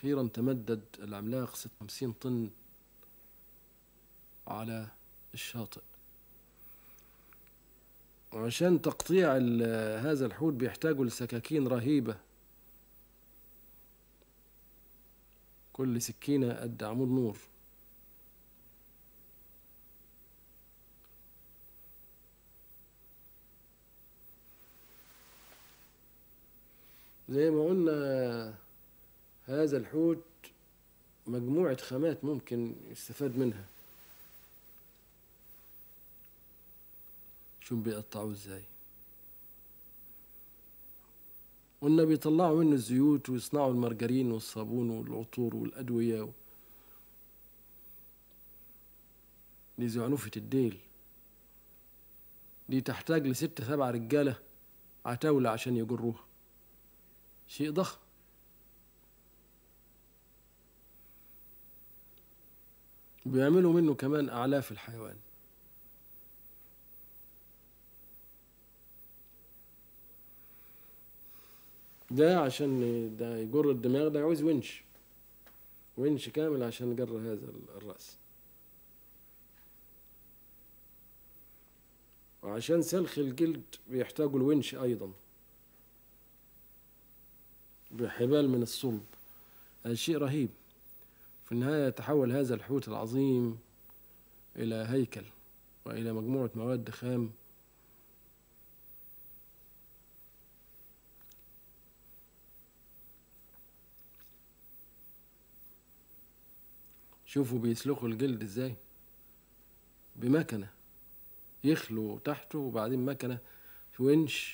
أخيرا تمدد العملاق 56 طن على الشاطئ وعشان تقطيع ال- هذا الحوت بيحتاجوا لسكاكين رهيبة كل سكينة قد عمود نور زي ما قلنا هذا الحوت مجموعة خامات ممكن يستفاد منها شوف بيقطعوه ازاي قلنا بيطلعوا منه الزيوت ويصنعوا المرجرين والصابون والعطور والأدوية و... دي زعنفة الديل دي تحتاج لستة سبعة رجالة عتاولة عشان يجروها شيء ضخم بيعملوا منه كمان أعلاف الحيوان ده عشان ده يجر الدماغ ده عاوز ونش ونش كامل عشان يجر هذا الرأس وعشان سلخ الجلد بيحتاجوا الونش أيضا بحبال من الصلب هذا شيء رهيب في النهاية يتحول هذا الحوت العظيم إلى هيكل وإلى مجموعة مواد خام شوفوا بيسلخوا الجلد ازاي بمكنة يخلوا تحته وبعدين مكنة ونش